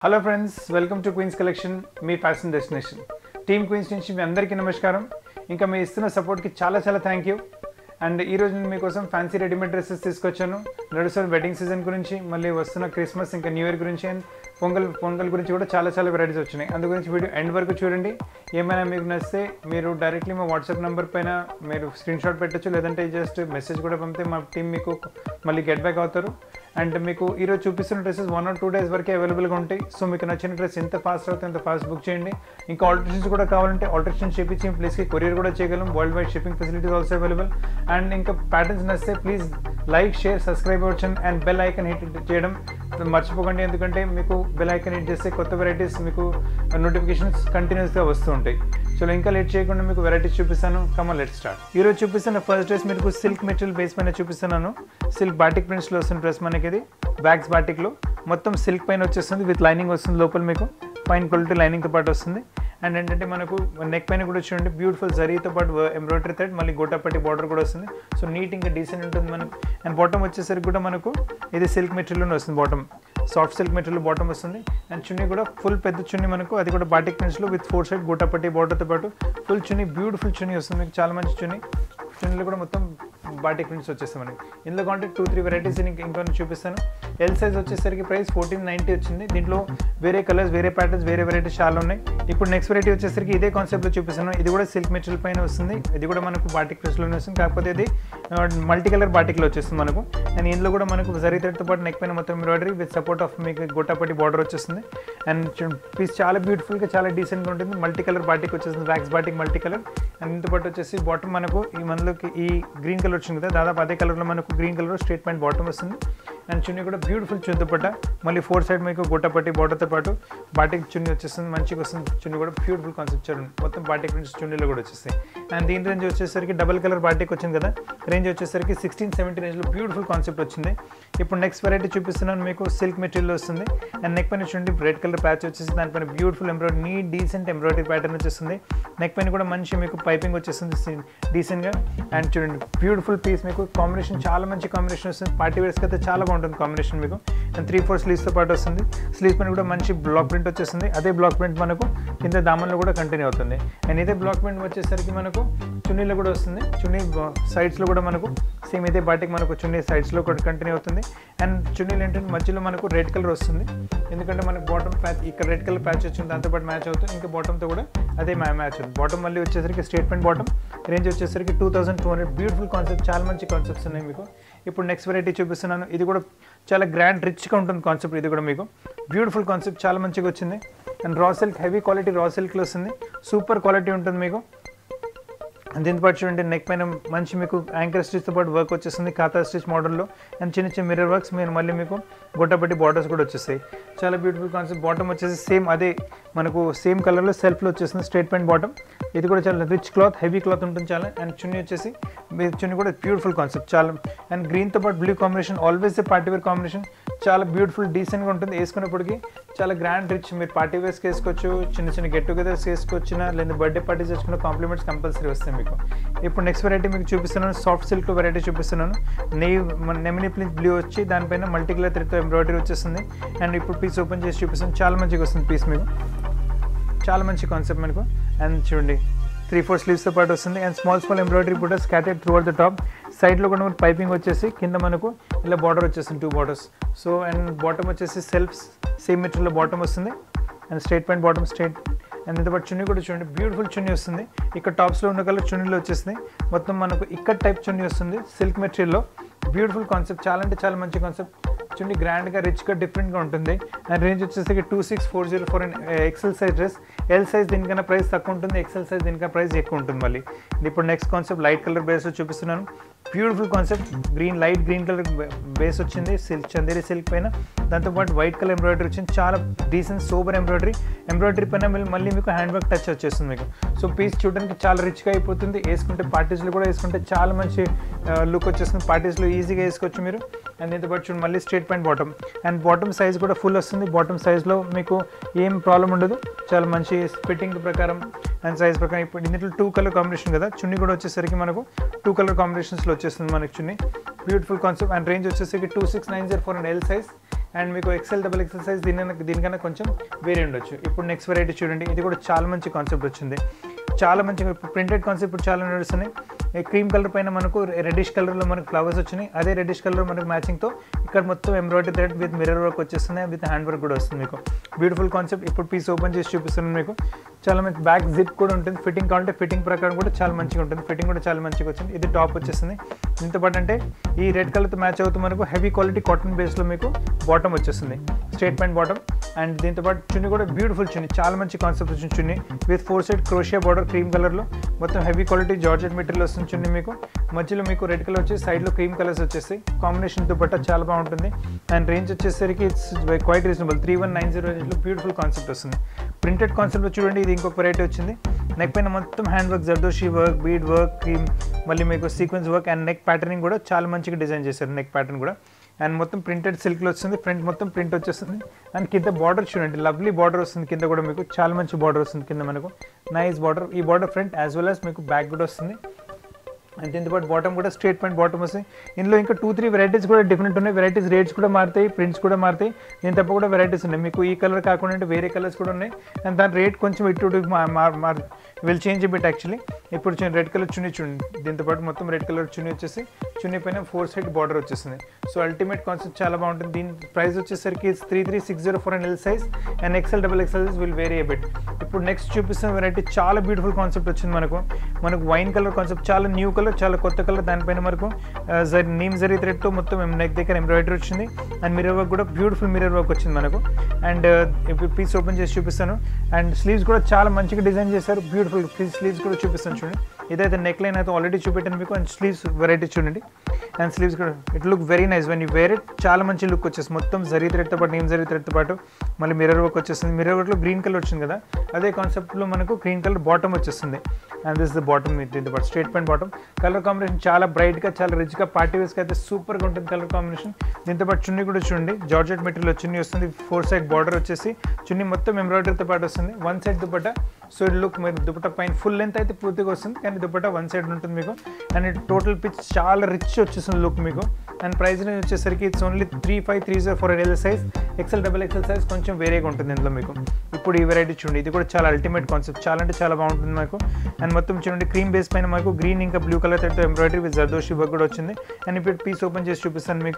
hello friends welcome to Queens Collection మీ fashion destination team Queens నుంచి మీ అందరికీ నమస్కారం ఇంకా మీ ఇస్తున్న సపోర్ట్కి చాలా చాలా థ్యాంక్ యూ అండ్ ఈ రోజు నేను మీకోసం ఫ్యాన్సీ రెడీమేడ్ డ్రెస్సెస్ తీసుకొచ్చాను నడుస్తున్న వెడ్డింగ్ సీజన్ గురించి మళ్ళీ వస్తున్న క్రిస్మస్ ఇంకా న్యూ ఇయర్ గురించి అండ్ పొంగల్ పొంగల్ గురించి కూడా చాలా చాలా వెరైటీస్ వచ్చినాయి అందు గురించి వీడియో ఎండ్ వరకు చూడండి ఏమైనా మీకు నచ్చితే మీరు డైరెక్ట్లీ మా వాట్సాప్ నెంబర్ పైన మీరు స్క్రీన్ షాట్ పెట్టచ్చు లేదంటే జస్ట్ మెసేజ్ కూడా పంపితే మా టీం మీకు మళ్ళీ గెట్ బ్యాక్ అవుతారు అండ్ మీకు ఈరోజు చూపిస్తున్న dresses one or two days వరకే అవైలబుల్గా ఉంటాయి సో మీకు నచ్చిన డ్రెస్ ఎంత ఫాస్ట్ అవుతుంది అంత ఫాస్ట్ బుక్ చేయండి ఇంకా ఆల్టరేషన్స్ కూడా కావాలంటే ఆల్టరేషన్ చేపించి ప్లేస్కి కొరియర్ కూడా చేయగలం world wide shipping facilities also available and ఇంకా ప్యాటర్న్స్ నచ్చితే ప్లీజ్ లైక్ షేర్ సబ్స్క్రైబ్ అవ్వచ్చు అండ్ బెల్ ఐకన్ హిట్ చేయడం మర్చిపోకండి ఎందుకంటే మీకు బెల్ ఐకన్ హిట్ చేస్తే కొత్త వెరైటీస్ మీకు నోటిఫికేషన్స్ కంటిన్యూస్గా వస్తూ ఉంటాయి సో ఇంకా లేట్ చేయకుండా మీకు వెరైటీస్ చూపిస్తాను కమల్ లెట్ స్టార్ట్ ఈరోజు చూపిస్తున్న ఫస్ట్ డ్రెస్ మీకు సిల్క్ మెటీరియల్ బేస్ పైన చూపిస్తున్నాను సిల్క్ బాటిక్ ప్రింట్స్లో వస్తున్న డ్రెస్ మనకి ఇది బ్యాగ్స్ బాటిక్లో మొత్తం సిల్క్ పైన వచ్చేస్తుంది విత్ లైనింగ్ వస్తుంది లోపల మీకు పైన క్వాలిటీ లైనింగ్తో పాటు వస్తుంది అండ్ ఏంటంటే మనకు నెక్ పైన కూడా చూడండి బ్యూటిఫుల్ జరీతో పాటు ఎంబ్రాయిడరీ థ్రెడ్ మళ్ళీ గోటాపట్టి బార్డర్ కూడా వస్తుంది సో నీట్ ఇంకా డీసెంట్ ఉంటుంది మనకు అండ్ బాటమ్ వచ్చేసరికి కూడా మనకు ఇది సిల్క్ మెటీరియల్లోనే వస్తుంది bottom soft silk material bottom వస్తుంది అండ్ చున్నీ కూడా ఫుల్ పెద్ద చున్నీ మనకు అది కూడా బాటిక్ ప్రింట్స్లో విత్ ఫోర్ సైడ్ గోటాపట్టి బార్డర్తో పాటు ఫుల్ చున్నీ బ్యూటిఫుల్ చున్నీ వస్తుంది మీకు చాలా మంచి చున్నీ చున్నీలో కూడా మొత్తం బాటిక్ ప్రింట్స్ వచ్చేస్తాయి మనకి ఇందులో కాంటే టూ త్రీ వెరైటీస్ ఇంకొన్ని చూపిస్తాను ఎల్ సైజ్ వచ్చేసరికి ప్రైస్ ఫోర్టీన్ నైంటీ వచ్చింది దీంట్లో వేరే కలర్స్ వేరే ప్యాటర్న్స్ వేరే వెరైటీస్ చాలా ఉన్నాయి ఇప్పుడు నెక్స్ట్ వెరైటీ వచ్చేసరికి ఇదే కాన్సెప్ట్లో చూపిస్తాను ఇది కూడా సిల్క్ మెటీరియల్ పైన వస్తుంది ఇది కూడా మనకు బాటిక్ ప్రింట్స్లోనే వస్తుంది కాకపోతే ఇది మల్టీ కలర్ బాటిక్లో వచ్చేస్తుంది మనకు అండ్ ఇందులో కూడా మనకు జరీ థ్రెడ్తో పాటు నెక్ పైన మొత్తం ఎంబ్రాయిడరీ విత్ సపోర్ట్ ఆఫ్ మీకు గొట్టపట్టి బార్డర్ వచ్చేస్తుంది అండ్ పీస్ చాలా బ్యూటిఫుల్గా చాలా డీసెంట్గా ఉంటుంది మల్టీ కలర్ బాటిక్ వచ్చేస్తుంది wax batik multi colour and ఇంత పాటు వచ్చేసి బాటమ్ మనకు ఈ మనలోకి ఈ గ్రీన్ కలర్ వచ్చింది కదా దాదాపు అదే కలర్లో మనకు green colour straight point bottom వస్తుంది అండ్ చున్నీ కూడా బ్యూటిఫుల్ చున్నీతో పట్ట మళ్ళీ ఫోర్ సైడ్ మీకు గుట్టపట్టి బార్డర్తో పాటు బాటిక్ చున్నీ వచ్చేస్తుంది మంచిగా వస్తుంది చున్నీ కూడా బ్యూటిఫుల్ కాన్సెప్ట్ చూడండి మొత్తం బాటిక్ ప్రింట్స్ చున్నీలో కూడా వచ్చేస్తాయి అండ్ దీని రేంజ్ వచ్చేసరికి డబల్ కలర్ బాటిక్ వచ్చింది కదా రేంజ్ వచ్చేసరికి సిక్స్టీన్ సెవెంటీ రేంజ్లో బ్యూటిఫుల్ కాన్సెప్ట్ వచ్చింది ఇప్పుడు నెక్స్ట్ వెరైటీ చూపిస్తున్నాను మీకు సిల్క్ మెటీరియల్ వస్తుంది అండ్ నెక్ పైన చూడండి రెడ్ కలర్ ప్యాచ్ వచ్చేసి దానిపైన బ్యూటిఫుల్ ఎంబ్రాయిడరీ నీ డీసెంట్ ఎంబ్రాయిడరీ ప్యాటర్న్ వచ్చేస్తుంది నెక్ పైన కూడా మంచి మీకు పైపింగ్ వచ్చేస్తుంది డీసెంట్గా అండ్ చూడండి బ్యూటిఫుల్ పీస్ మీకు కాంబినేషన్ చాలా మంచి కాంబినేషన్ వస్తుంది పార్టీ వేర్స్కి అయితే చాలా బాగుంటుంది కాంబినేషన్ మీకు అండ్ త్రీ ఫోర్ స్లీవ్స్తో పాటు వస్తుంది స్లీవ్స్ పైన కూడా మంచి బ్లాక్ ప్రింట్ వచ్చేస్తుంది అదే బ్లాక్ ప్రింట్ మనకు కింద దామన్లో కూడా కంటిన్యూ అవుతుంది అండ్ ఇదే బ్లాక్ ప్రింట్ వచ్చేసరికి మనకు చున్నీలో కూడా వస్తుంది చున్నీ సైడ్స్లో కూడా మనకు సేమ్ ఇదే బాటిక్ మనకు చున్నీ సైడ్స్లో కూడా కంటిన్యూ అవుతుంది అండ్ చున్నీలు ఏంటంటే మధ్యలో మనకు రెడ్ కలర్ వస్తుంది ఎందుకంటే మనకు బాటమ్ ప్యాచ్ ఇక్కడ రెడ్ కలర్ ప్యాచ్ వచ్చింది దాంతోపాటు మ్యాచ్ అవుతుంది ఇంకా బాటమ్తో కూడా అదే మ్యా మ్యాచ్ అవుతుంది బాటమ్ మళ్ళీ వచ్చేసరికి స్టేట్ పాయింట్ బాటమ్ రేంజ్ వచ్చేసరికి two thousand two hundred beautiful concept చాలా మంచి కాన్సెప్ట్స్ ఉన్నాయి మీకు ఇప్పుడు నెక్స్ట్ వెరైటీ చూపిస్తున్నాను ఇది కూడా చాలా గ్రాండ్ రిచ్గా ఉంటుంది కాన్సెప్ట్ ఇది కూడా మీకు బ్యూటిఫుల్ కాన్సెప్ట్ చాలా మంచిగా వచ్చింది and raw silk heavy quality రా సిల్క్లో వస్తుంది సూపర్ క్వాలిటీ ఉంటుంది మీకు దీంతో పాటు చూడండి నెక్ పైన మంచి మీకు యాంకర్ స్టిచ్తో పాటు వర్క్ వచ్చేస్తుంది ఖాతా స్టిచ్ మోడల్లో అండ్ చిన్న చిన్న మిర్రర్ వర్క్స్ మీరు మళ్ళీ మీకు గొట్టపట్టి బార్డర్స్ కూడా వచ్చేస్తాయి చాలా బ్యూటిఫుల్ కాన్సెప్ట్ బాటమ్ వచ్చేసి సేమ్ అదే మనకు సేమ్ కలర్లో సెల్ఫ్లో వచ్చేస్తుంది స్ట్రేట్ పాయింట్ బాటమ్ ఇది కూడా చాలా రిచ్ క్లాత్ హెవీ క్లాత్ ఉంటుంది చాలా అండ్ చున్నీ వచ్చేసి మీ చున్నీ కూడా బ్యూటిఫుల్ కాన్సెప్ట్ చాలా అండ్ గ్రీన్తో పాటు blue combination always party wear combination చాలా బ్యూటిఫుల్ డీసెంట్గా ఉంటుంది వేసుకున్నప్పటికీ చాలా గ్రాండ్ రిచ్ మీరు పార్టీ వేర్స్కి వేసుకోవచ్చు చిన్న చిన్న గెట్ టుగెదర్స్ వేసుకోవచ్చిన లేదా బర్త్డే పార్టీస్ వేసుకున్న కాంప్లిమెంట్స్ కంపల్సరీ వస్తాయి మీకు ఇప్పుడు నెక్స్ట్ వెరైటీ మీకు చూపిస్తున్నాను సాఫ్ట్ సిల్క్ వెరైటీ చూపిస్తున్నాను నెయ్యి నెమిని ప్లిన్స్ బ్లూ వచ్చి దానిపైన మల్టీ కలర్ త్రెడ్తో ఎంబ్రాయిడరీ వచ్చేస్తుంది అండ్ ఇప్పుడు పీస్ ఓపెన్ చేసి చూపిస్తాను చాలా మంచిగా వస్తుంది పీస్ మీకు చాలా మంచి కాన్సెప్ట్ మనకు అండ్ చూడండి త్రీ ఫోర్ స్లీవ్స్తో పాటు వస్తుంది అండ్ స్మాల్ స్మాల్ ఎంబ్రాయిడరీ కూడా స్కాటెడ్ త్రూ ద టాప్ సైడ్లో కూడా మనకు పైపింగ్ వచ్చేసి కింద మనకు ఇలా బార్డర్ వచ్చేస్తుంది two borders so and bottom వచ్చేసి సెల్ఫ్ సేమ్ మెటీరియల్ బాటమ్ వస్తుంది and straight point bottom straight and ఇంత పాటు చున్నీ కూడా చూడండి బ్యూటిఫుల్ చున్నీ వస్తుంది ఇక్కడ టాప్స్లో ఉన్న కలర్ చున్నీలో వచ్చేస్తుంది మొత్తం మనకు ఇక్కడ టైప్ చున్నీ వస్తుంది సిల్క్ మెటీరియల్లో బ్యూటిఫుల్ కాన్సెప్ట్ చాలా అంటే చాలా మంచి కాన్సెప్ట్ చూడండి గ్రాండ్గా రిచ్గా డిఫరెంట్గా ఉంటుంది అండ్ రేంజ్ వచ్చేసరికి two six four zero four and XL size dress L size దీనికన్నా ప్రైస్ తక్కువ ఉంటుంది ఎక్సెల్ సైజ్ దీనికన్నా ప్రైస్ ఎక్కువ ఉంటుంది మళ్ళీ ఇప్పుడు నెక్స్ట్ కాన్సెప్ట్ లైట్ కలర్ బేస్లో చూపిస్తున్నాను beautiful concept green light green colour base వచ్చింది సిల్క్ చందేరి సిల్క్ పైన దాంతోపాటు వైట్ కలర్ ఎంబ్రాయిడరీ వచ్చింది చాలా డీసెంట్ సూపర్ ఎంబ్రాయిడరీ ఎంబ్రాయిడరీ పైన మళ్ళీ మీకు హ్యాండ్ వర్క్ టచ్ వచ్చేస్తుంది మీకు సో పీస్ చూడడానికి చాలా రిచ్గా అయిపోతుంది వేసుకుంటే పార్టీస్లో కూడా వేసుకుంటే చాలా మంచి లుక్ వచ్చేస్తుంది పార్టీస్లో ఈజీగా వేసుకోవచ్చు మీరు అండ్ దీంతో పాటు చూడండి మళ్ళీ straight point bottom and bottom size కూడా ఫుల్ వస్తుంది బాటమ్ సైజ్లో మీకు ఏం ప్రాబ్లం ఉండదు చాలా మంచి ఫిట్టింగ్ ప్రకారం అండ్ సైజ్ ప్రకారం ఇప్పుడు ఇందులో టూ కలర్ కాంబినేషన్ కదా చున్నీ కూడా వచ్చేసరికి మనకు టూ కలర్ కాంబినేషన్స్లో వచ్చేస్తుంది మనకి chunni beautiful concept and range వచ్చేసరికి two six nine zero four and L size and మీకు ఎక్సెల్ డబుల్ ఎక్సెల్ సైజ్ దీని దీనికన్నా కొంచెం వేరే ఉండొచ్చు ఇప్పుడు నెక్స్ట్ వెరైటీ చూడండి ఇది కూడా చాలా మంచి కాన్సెప్ట్ వచ్చింది చాలా మంచిగా ప్రింటెడ్ కాన్సెప్ట్ ఇప్పుడు చాలా నడుస్తున్నాయి క్రీమ్ కలర్ పైన మనకు రెడ్డిష్ కలర్లో మనకు ఫ్లవర్స్ వచ్చినాయి అదే రెడ్డిష్ కలర్ మనకు మ్యాచింగ్తో ఇక్కడ మొత్తం embroidery thread with mirror work వచ్చేస్తుంది విత్ హ్యాండ్ వర్క్ కూడా వస్తుంది మీకు బ్యూటిఫుల్ కాన్సెప్ట్ ఇప్పుడు పీస్ ఓపెన్ చేసి చూపిస్తున్నాను మీకు చాలా మంచి బ్యాక్ జిప్ కూడా ఉంటుంది ఫిట్టింగ్ కావాలంటే ఫిట్టింగ్ ప్రకారం కూడా చాలా మంచిగా ఉంటుంది ఫిట్టింగ్ కూడా చాలా మంచిగా వచ్చింది ఇది టాప్ వచ్చేస్తుంది దీంతో పాటు అంటే ఈ రెడ్ కలర్తో మ్యాచ్ అవుతూ మనకు హెవీ క్వాలిటీ కాటన్ బేస్లో మీకు బాటమ్ వచ్చేస్తుంది స్ట్రేట్ ప్యాంట్ బాటమ్ అండ్ దీంతో పాటు చున్నీ కూడా బ్యూటిఫుల్ చున్నీ చాలా మంచి కాన్సెప్ట్ వచ్చింది chunni with four side crochet border cream కలర్లో మొత్తం హెవీ క్వాలిటీ జార్జెట్ మెటీరియల్ వస్తుంది చున్నీ మీకు మధ్యలో మీకు రెడ్ కలర్ వచ్చి సైడ్లో క్రీమ్ కలర్స్ వచ్చేస్తాయి కాంబినేషన్ దుపట్టా చాలా బాగుంటుంది అండ్ రేంజ్ వచ్చేసరికి it's quite reasonable three one nine zero రేంజ్లో బ్యూటిఫుల్ కాన్సెప్ట్ వస్తుంది ప్రింటెడ్ కాన్సెప్ట్ చూడండి ఇది ఇంకొక వెరైటీ వచ్చింది నెక్ పైన మొత్తం hand work zardozi work bead work cream మళ్ళీ మీకు sequence work and neck patterning కూడా చాలా మంచిగా డిజైన్ చేశారు నెక్ ప్యాటర్న్ కూడా అండ్ మొత్తం ప్రింటెడ్ సిల్క్లో వస్తుంది ఫ్రంట్ మొత్తం ప్రింట్ వచ్చేస్తుంది అండ్ కింద బార్డర్ చూడండి లవ్లీ బార్డర్ వస్తుంది కింద కూడా మీకు చాలా మంచి బార్డర్ వస్తుంది కింద మనకు నైస్ బార్డర్ ఈ border front as well as మీకు బ్యాక్ కూడా వస్తుంది అండ్ దీంతో పాటు బాటమ్ కూడా స్ట్రేట్ పాయింట్ బాటమ్ వస్తాయి ఇందులో ఇంకా టూ త్రీ వెరైటీస్ కూడా డిఫరెంట్ ఉన్నాయి వెరైటీస్ రేట్స్ కూడా మారుతాయి ప్రింట్స్ కూడా మారుతాయి దీని తప్ప కూడా వెరైటీస్ ఉన్నాయి మీకు ఈ కలర్ కాకుండా అంటే వేరే కలర్స్ కూడా ఉన్నాయి అండ్ దాని రేట్ కొంచెం ఇటు విల్ చేంజ్ బిట్ యాక్చువల్లీ ఇప్పుడు రెడ్ కలర్ చున్నీ చూడండి దీంతో పాటు మొత్తం రెడ్ కలర్ చున్నీ వచ్చేసి చున్నీ పైన ఫోర్ సైడ్ బార్డర్ వచ్చేస్తుంది సో అల్టిమేట్ కాన్సెప్ట్ చాలా బాగుంటుంది దీని ప్రైస్ వచ్చేసరికి three three six zero four and L size and XL double XL will vary bit ఇప్పుడు నెక్స్ట్ చూపిస్తున్న వెరైటీ చాలా బ్యూటిఫుల్ కాన్సెప్ట్ వచ్చింది మనకు మనకు వైన్ కలర్ కాన్సెప్ట్ చాలా న్యూ కలర్ చాలా కొత్త కలర్ దానిపైన మనకు జరి నీమ్ జరీ థ్రెడ్తో మొత్తం నెక్ దగ్గర ఎంబ్రాయిడరీ వచ్చింది అండ్ మిర్రర్ వర్క్ కూడా బ్యూటిఫుల్ మిర్రర్ వర్క్ వచ్చింది మనకు అండ్ ఇప్పుడు పీస్ ఓపెన్ చేసి చూపిస్తాను అండ్ స్లీవ్స్ కూడా చాలా మంచిగా డిజైన్ చేశారు బ్యూటిఫుల్ స్లీవ్స్ కూడా చూపిస్తాను చూడండి ఇదైతే నెక్ లైన్ అయితే ఆల్రెడీ చూపెట్టాను మీకు అండ్ స్లీవ్స్ వెరైటీ చూడండి అండ్ స్లీవ్స్ కూడా it look very nice when you wear it చాలా మంచి లుక్ వచ్చేసి మొత్తం జరీ థ్రెడ్తో పాటు నేమ్ జరీ థ్రెడ్తో పాటు మళ్ళీ మిర్రర్ వర్క్ వచ్చేస్తుంది మిర్రర్ వర్క్లో గ్రీన్ కలర్ వచ్చింది కదా అదే కాన్సెప్ట్లో మనకు గ్రీన్ కలర్ బాటమ్ వచ్చేస్తుంది అండ్ దిస్ ద బాటమ్ దీంతో పాటు straight pant bottom colour combination చాలా బ్రైట్గా చాలా రిచ్గా పార్టీ వేస్కి అయితే సూపర్గా ఉంటుంది కలర్ కాంబినేషన్ దీంతో పాటు చున్నీ కూడా చూడండి జార్జెట్ మెటీరియల్ చున్నీ వస్తుంది ఫోర్ సైడ్ బార్డర్ వచ్చేసి చున్నీ మొత్తం ఎంబ్రాయిడరీతో పాటు వస్తుంది one side dupatta so it look మీరు దుపట్టా పైన ఫుల్ లెంత్ అయితే పూర్తిగా వస్తుంది కానీ దుపట్టా వన్ సైడ్ ఉంటుంది మీకు అండ్ ఇట్ టోటల్ పిచ్ చాలా రిచ్ వచ్చేస్తుంది లుక్ మీకు అండ్ ప్రైస్ రేంజ్ వచ్చేసరికి it's only three five three zero four L size XL double XL size కొంచెం వేరేగా ఉంటుంది ఇందులో మీకు ఇప్పుడు ఈ వెరైటీ చూడండి ఇది కూడా చాలా అల్టిమేట్ కాన్సెప్ట్ చాలా అంటే చాలా బాగుంటుంది మాకు అండ్ మొత్తం చూడండి క్రీమ్ బేస్ పైన మాకు గ్రీన్ ఇంకా బ్లూ కలర్ తో ఎంబ్రాయిడరీ విత్ జర్దోషి వర్క్ కూడా వచ్చింది అండ్ ఇప్పుడు పీస్ ఓపెన్ చేసి చూపిస్తాను మీకు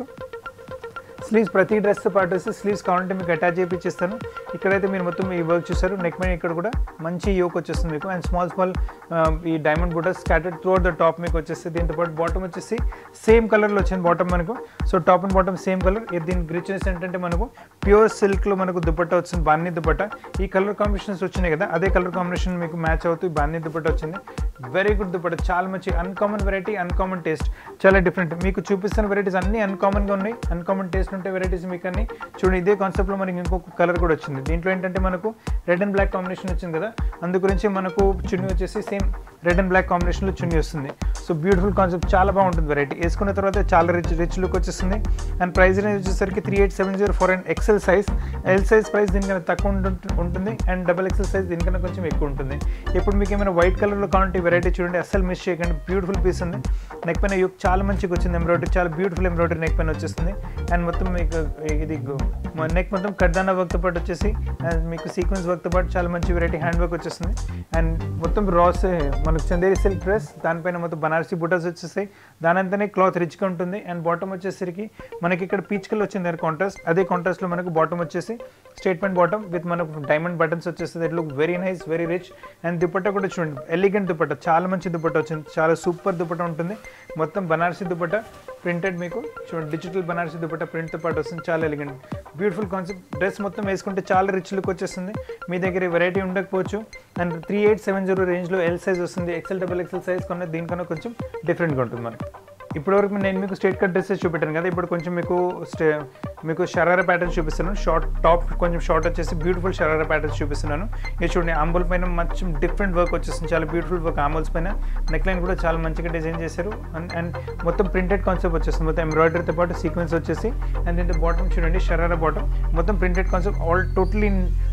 స్లీవ్స్ ప్రతి డ్రెస్తో పాటు వస్తే స్లీవ్స్ కావాలంటే మీకు అటాచ్ చేయించిస్తాను ఇక్కడైతే మీరు మొత్తం ఈ వర్క్ చూస్తారు నెక్ మీద ఇక్కడ కూడా మంచి యోక్ వచ్చేస్తుంది మీకు అండ్ స్మాల్ స్మాల్ ఈ డైమండ్ బుటర్స్ స్కాటర్డ్ త్రూ ద టాప్ మీకు వచ్చేసి దీంతో పాటు బాటమ్ వచ్చేసి సేమ్ కలర్లో వచ్చింది బాటమ్ మనకు so top and bottom same colour దీని రిచ్నెస్ ఏంటంటే మనకు ప్యూర్ సిల్క్లో మనకు దుపట్టా వచ్చింది బాన్ని దుపట్టా ఈ కలర్ కాంబినేషన్స్ వచ్చినాయి కదా అదే కలర్ కాంబినేషన్ మీకు మ్యాచ్ అవుతూ బాన్ని దుపట్టా వచ్చింది వెరీ గుడ్ దుపట్టా చాలా మంచి అన్కామన్ వెరైటీ అన్కామన్ టేస్ట్ చాలా డిఫరెంట్ మీకు చూపిస్తున్న వెరైటీస్ అన్ని అన్కామన్గా ఉన్నాయి అన్కామన్ టేస్ట్ ఉంటే వెరైటీస్ మీకు అన్ని చూడండి ఇదే కాన్సెప్ట్లో మనకి ఇంకొక కలర్ కూడా వచ్చింది దీంట్లో ఏంటంటే మనకు రెడ్ అండ్ బ్లాక్ కాంబినేషన్ వచ్చింది కదా అందు గురించి మనకు చున్నీ వచ్చేసి సేమ్ రెడ్ అండ్ బ్లాక్ కాంబినేషన్లో చున్నీ వస్తుంది సో బ్యూటిఫుల్ కాన్సెప్ట్ చాలా బాగుంటుంది వెరైటీ వేసుకున్న తర్వాత చాలా రిచ్ రిచ్ లుక్ వచ్చేస్తుంది అండ్ ప్రైస్ రేంజ్ వచ్చేసరికి three eight seven zero four and XL size L size price దీనికన్నా తక్కువ ఉంటు- ఉంటుంది అండ్ డబల్ ఎక్సెల్ సైజ్ దీనికన్నా కొంచెం ఎక్కువ ఉంటుంది ఇప్పుడు మీకు ఏమైనా వైట్ కలర్లో కావాలంటే వెరైటీ చూడండి అస్సలు మిస్ చేయకండి బ్యూటిఫుల్ పీస్ ఉంది నెక్ పైన యుక్ చాలా మంచిగా వచ్చింది ఎంబ్రాయిడరీ చాలా బ్యూటిఫుల్ ఎంబ్రాయిడరీ నెక్ పైన వచ్చేస్తుంది అండ్ మొత్తం మీకు ఇది నెక్ మొత్తం కడ్దానా వర్క్తో పాటు వచ్చేసి అండ్ మీకు సీక్వెన్స్ వర్క్తో పాటు చాలా మంచి వెరైటీ హ్యాండ్ వర్క్ వచ్చేస్తుంది అండ్ మొత్తం రాస్ మనకు చందేరి సిల్క్ డ్రెస్ దానిపైన మొత్తం బనారసి బుటర్స్ వచ్చేస్తాయి దానంతనే క్లాత్ రిచ్గా ఉంటుంది అండ్ బాటమ్ వచ్చేసరికి మనకి ఇక్కడ పీచ్ కలర్ వచ్చింది కాంట్రాస్ట్ అదే కాంట్రాస్ట్లో మనకు బాటమ్ వచ్చేసి స్టేట్ పాయింట్ బాటమ్ విత్ మనకు డైమండ్ బటన్స్ వచ్చేస్తుంది it look very nice very rich and dupatta కూడా చూడండి ఎలిగెంట్ దుపట్టా చాలా మంచి దుపట్టా వచ్చింది చాలా సూపర్ దుపట్టా ఉంటుంది మొత్తం బనారసి దుపట్టా ప్రింటెడ్ మీకు చూడండి డిజిటల్ బనారసి దుపట్టా ప్రింట్తో పాటు వస్తుంది చాలా ఎలిగెంట్ బ్యూటిఫుల్ కాన్సెప్ట్ డ్రెస్ మొత్తం వేసుకుంటే చాలా రిచ్ లుక్ వచ్చేస్తుంది మీ దగ్గర వెరైటీ ఉండకపోవచ్చు and three eight seven zero రేంజ్లో ఎల్ సైజ్ వస్తుంది ఎక్సెల్ డబుల్ ఎక్సెల్ సైజ్ కొన్న దీనికన్నా కొంచెం డిఫరెంట్గా ఉంటుంది మనకి ఇప్పటివరకు నేను మీకు స్ట్రేట్ కట్ డ్రెస్సెస్ చూపెట్టాను కదా ఇప్పుడు కొంచెం మీకు స్టే మీకు షరారా ప్యాటర్న్స్ చూపిస్తున్నాను షార్ట్ టాప్ కొంచెం షార్ట్ వచ్చేసి బ్యూటిఫుల్ షరారా ప్యాటర్న్స్ చూపిస్తున్నాను ఇది చూడండి ఆంబుల్ పైన మంచి డిఫరెంట్ వర్క్ వచ్చేస్తుంది చాలా బ్యూటిఫుల్ వర్క్ ఆంబుల్స్ పైన నెక్ లైన్ కూడా చాలా మంచిగా డిజైన్ చేశారు అండ్ అండ్ మొత్తం ప్రింటెడ్ కాన్సెప్ట్ వచ్చేస్తుంది మొత్తం ఎంబ్రాయిడరీతో పాటు సీక్వెన్స్ వచ్చేసి అండ్ దీంతో బాటమ్ చూడండి షరారా బాటమ్ మొత్తం printed concept all totally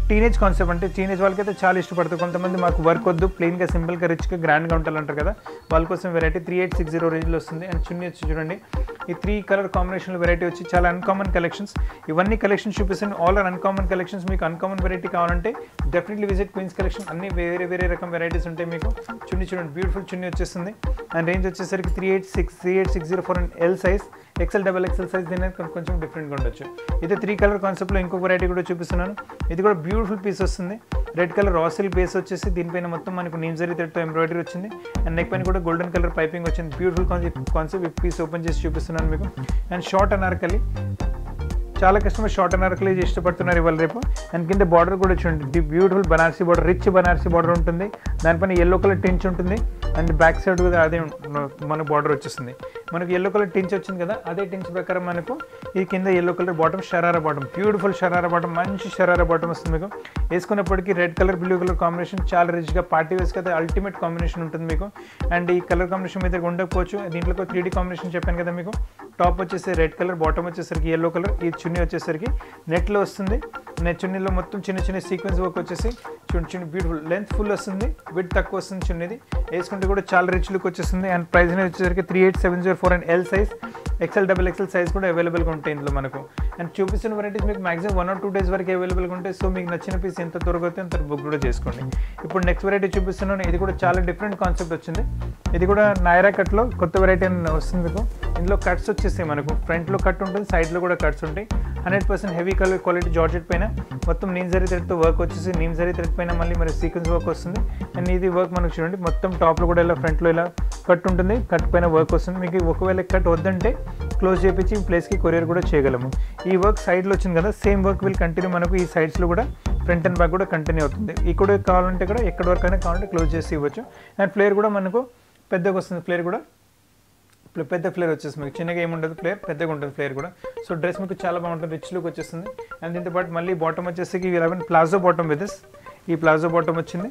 teenage concept అంటే టీనేజ్ వాళ్ళకైతే చాలా ఇష్టపడతారు కొంతమంది మాకు వర్క్ వద్దు ప్లెయిన్గా సింపుల్గా రిచ్గా గ్రాండ్గా ఉండాలంటారు కదా వాళ్ళ కోసం variety three eight six zero రేంజ్లో వస్తుంది అండ్ చున్నీ వచ్చి చూడండి ఈ త్రీ కలర్ కాంబినేషన్లో వెరైటీ వచ్చి చాలా అన్కామన్ కలెక్షన్స్ ఇవన్నీ కలెక్షన్స్ చూపిస్తాను ఆల్ ఆర్ అన్కామన్ కలెక్షన్స్ మీకు అన్కామన్ వెరైటీ కావాలంటే డెఫినెట్లీ విజిట్ క్వీన్స్ కలెక్షన్ అన్ని వేరే వేరే రకం వెరైటీస్ ఉంటాయి మీకు చున్నీ చూడండి బ్యూటిఫుల్ చున్నీ వచ్చేస్తుంది అండ్ రేంజ్ వచ్చేసరికి three eight six three eight six zero four and L size XL double XL size దీని అనేది కొంచెం డిఫరెంట్గా ఉండొచ్చు ఇది త్రీ కలర్ కాన్సెప్ట్లో ఇంకొక వెరైటీ కూడా చూపిస్తున్నాను ఇది కూడా బ్యూటిఫుల్ పీస్ వస్తుంది రెడ్ కలర్ రాసిల్ బేస్ వచ్చేసి దీనిపైన మొత్తం మనకు నీమ్ జరీ థ్రెడ్తో ఎంబ్రాయిడరీ వచ్చింది అండ్ నెక్ పైన కూడా గోల్డెన్ కలర్ పైపింగ్ వచ్చింది బ్యూటిఫుల్ కాన్సెప్ట్ కాన్సెప్ట్ ఈ పీస్ ఓపెన్ చేసి చూపిస్తున్నాను మీకు అండ్ షార్ట్ అనార్కలి చాలా కస్టమర్ షార్ట్ అనార్కలి ఇష్టపడుతున్నారు ఇవాళ రేపు అండ్ కింద బార్డర్ కూడా చూడండి the beautiful Banarasi border rich Banarasi border ఉంటుంది దానిపైన ఎల్లో కలర్ టించ్ ఉంటుంది అండ్ బ్యాక్ సైడ్ కూడా అదే మన బార్డర్ వచ్చేస్తుంది మనకు ఎల్లో కలర్ టించ్ వచ్చింది కదా అదే టించ్ ప్రకారం మనకు ఈ కింద yellow colour bottom sharara bottom beautiful sharara bottom మంచి షరారా బాటమ్ వస్తుంది మీకు వేసుకున్నప్పటికీ red colour blue colour combination చాలా రిచ్గా పార్టీ వేస్కి అయితే అల్టిమేట్ కాంబినేషన్ ఉంటుంది మీకు అండ్ ఈ కలర్ కాంబినేషన్ మీద ఉండకపోవచ్చు దీంట్లో త్రీ కాంబినేషన్ చెప్పాను కదా మీకు టాప్ వచ్చేసి రెడ్ కలర్ బాటమ్ వచ్చేసరికి ఎల్లో కలర్ ఈ చున్నీ వచ్చేసరికి నెట్లో వస్తుంది నెట్ చున్నీలో మొత్తం చిన్న చిన్న సీక్వెన్స్ వర్క్ వచ్చేసి చూడండి చిన్న బ్యూటిఫుల్ లెంత్ ఫుల్ వస్తుంది విడ్ తక్కువ వస్తుంది చున్నీది వేసుకుంటే కూడా చాలా రిచ్ లుక్ వచ్చేస్తుంది అండ్ ప్రైస్ అనేది వచ్చేసరికి three eight seven zero four and L size XL double XL size కూడా అవైలబుల్గా ఉంటాయి ఇందులో మనకు అండ్ చూపిస్తున్న వెరైటీస్ మీకు maximum one or two days వరకు అవైలబుల్గా ఉంటాయి సో మీకు నచ్చిన పీస్ ఎంత దొరికితే అంత బుక్ కూడా చేసుకోండి ఇప్పుడు నెక్స్ట్ వెరైటీ చూపిస్తున్నాను ఇది కూడా చాలా డిఫరెంట్ కాన్సెప్ట్ వచ్చింది ఇది కూడా నాయరా కట్లో కొత్త వెరైటీ వస్తుంది మీకు ఇందులో కట్స్ వచ్చేస్తాయి మనకు ఫ్రంట్లో కట్ ఉంటుంది సైడ్లో కూడా కట్స్ ఉంటాయి hundred percent heavy colour quality georgette పైన మొత్తం నీమ్ జరీ థ్రెడ్తో వర్క్ వచ్చేసి నీమ్ జరీ థ్రెడ్ పైన మళ్ళీ మరి సీక్వెన్స్ వర్క్ వస్తుంది అండ్ ఇది వర్క్ మనకు చూడండి మొత్తం టాప్లో కూడా ఇలా ఫ్రంట్లో ఇలా కట్ ఉంటుంది కట్ పైన వర్క్ వస్తుంది మీకు ఒకవేళ కట్ వద్దంటే క్లోజ్ చేయించి ప్లేస్కి కొరియర్ కూడా చేయగలము ఈ వర్క్ సైడ్లో వచ్చింది కదా సేమ్ వర్క్ విల్ కంటిన్యూ మనకు ఈ సైడ్స్లో కూడా ఫ్రంట్ అండ్ బ్యాక్ కూడా కంటిన్యూ అవుతుంది ఇక్కడ కావాలంటే కూడా ఎక్కడ వరకు అయినా కావాలంటే క్లోజ్ చేసి ఇవ్వచ్చు అండ్ ఫ్లేర్ కూడా మనకు పెద్దగా వస్తుంది ఫ్లేర్ కూడా పెద్ద ఫ్లేర్ వచ్చేసి మీకు చిన్నగా ఏముండదు ఫ్లేర్ పెద్దగా ఉంటుంది ఫ్లేర్ కూడా సో డ్రెస్ మీకు చాలా బాగుంటుంది రిచ్ లుక్ వచ్చేస్తుంది అండ్ దీంతో పాటు మళ్ళీ బాటమ్ వచ్చేసి లెవెన్ ప్లాజో బాటమ్ విత్ ఈ ప్లాజో బాటమ్ వచ్చింది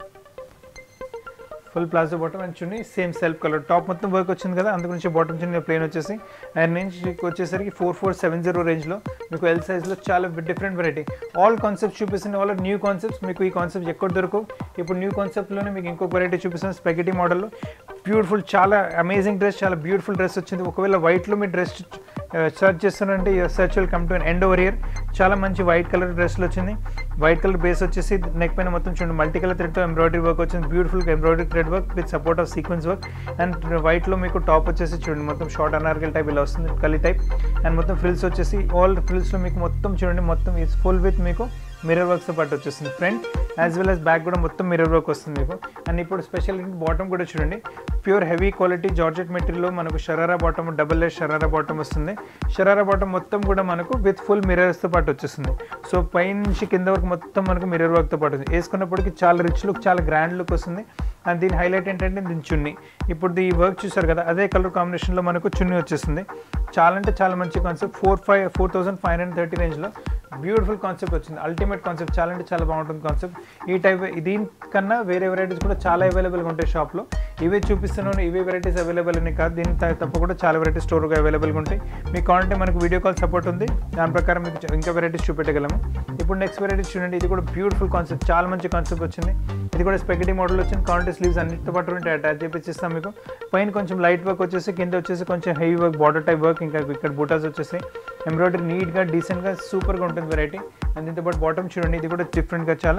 full palazzo bottom and chunni same self colour top మొత్తం వర్క్ వచ్చింది కదా అందు గురించి బాటమ్ చున్నీ ప్లేన్ వచ్చేసి అండ్ రేంజ్ వచ్చేసరికి ఫోర్ ఫోర్ సెవెన్ జీరో రేంజ్లో మీకు ఎల్ సైజ్లో చాలా డిఫరెంట్ వెరైటీ ఆల్ కాన్సెప్ట్స్ చూపిస్తుంది ఆల్ న్యూ కాన్సెప్ట్స్ మీకు ఈ కాన్సెప్ట్ ఎక్కడ దొరకవు ఇప్పుడు న్యూ కాన్సెప్ట్లోనే మీకు ఇంకొక వెరైటీ చూపిస్తుంది స్పెగటీ మోడల్లో బ్యూటిఫుల్ చాలా అమేజింగ్ డ్రెస్ చాలా బ్యూటిఫుల్ డ్రెస్ వచ్చింది ఒకవేళ వైట్లో మీ డ్రెస్ సర్చ్ చేస్తున్నారంటే search will come to end over year చాలా మంచి వైట్ కలర్ డ్రెస్లు వచ్చింది వైట్ కలర్ బేస్ వచ్చేసి నెక్ పైన మొత్తం చూడండి మల్టీ కలర్ థ్రెడ్తో ఎంబ్రాయిడరీ వర్క్ వచ్చింది beautiful embroidery thread work with support of sequence work and వైట్లో మీకు టాప్ వచ్చేసి చూడండి మొత్తం షార్ట్ అనార్గల్ టైప్ ఇలా వస్తుంది కలీ టైప్ అండ్ మొత్తం ఫ్రిల్స్ వచ్చేసి ఆల్ ఫ్రిల్స్లో మీకు మొత్తం చూడండి మొత్తం ఇస్ ఫుల్ విత్ మీకు మిర్రర్ వర్క్స్తో పాటు వచ్చేస్తుంది front as well as back కూడా మొత్తం మిర్రర్ వర్క్ వస్తుంది మీకు అండ్ ఇప్పుడు స్పెషల్ బాటమ్ కూడా చూడండి ప్యూర్ హెవీ క్వాలిటీ జార్జెట్ మెటీరియల్లో మనకు sharara bottom double lace sharara bottom వస్తుంది షరారా బాటమ్ మొత్తం కూడా మనకు విత్ ఫుల్ మిర్రర్స్తో పాటు వచ్చేస్తుంది సో పై నుంచి కింద వరకు మొత్తం మనకు మిర్రర్ వర్క్తో పాటు వస్తుంది వేసుకున్నప్పటికీ చాలా రిచ్ లుక్ చాలా గ్రాండ్ లుక్ వస్తుంది అండ్ దీని హైలైట్ ఏంటంటే దీని చున్నీ ఇప్పుడు ఈ వర్క్ చూసారు కదా అదే కలర్ కాంబినేషన్లో మనకు చున్నీ వచ్చేస్తుంది చాలా అంటే చాలా మంచి concept four five four thousand five hundred thirty రేంజ్లో బ్యూటిఫుల్ కాన్సెప్ట్ వచ్చింది అల్టిమేట్ కాన్సెప్ట్ చాలా అంటే చాలా బాగుంటుంది కాన్సెప్ట్ ఈ టైప్ దీనికన్నా వేరే వెరైటీస్ కూడా చాలా అవైలబుల్గా ఉంటాయి షాప్లో ఇవే చూపిస్తున్నాను ఇవే వెరైటీస్ అవైలబుల్ అని కాదు దీని తప్ప కూడా చాలా వెరైటీస్ స్టోర్గా అవైలబుల్గా ఉంటాయి మీకు కావాలంటే మనకు వీడియో కాల్ సపోర్ట్ ఉంది దాని ప్రకారం మీకు ఇంకా వెరైటీస్ చూపెట్టగలము ఇప్పుడు నెక్స్ట్ వెరైటీస్ చూడండి ఇది కూడా బ్యూటిఫుల్ కాన్సెప్ట్ చాలా మంచి కాన్సెప్ట్ వచ్చింది ఇది కూడా స్పెగటీ మోడల్ వచ్చింది కావాలంటే స్లీవ్స్ అన్నిటితో పాటు ఉంటే అటాచ్ చేపిస్తాం మీకు పైన కొంచెం లైట్ వర్క్ వచ్చేసి కింద వచ్చేసి కొంచెం heavy work border type work ఇంకా ఇక్కడ బూటాస్ వచ్చేసి ఎంబ్రాయిడరీ నీట్గా డీసెంట్గా సూపర్గా ఉంటుంది వెరైటీ అండ్ దీంతో పాటు బాటమ్ చూడండి ఇది కూడా డిఫరెంట్గా చాలా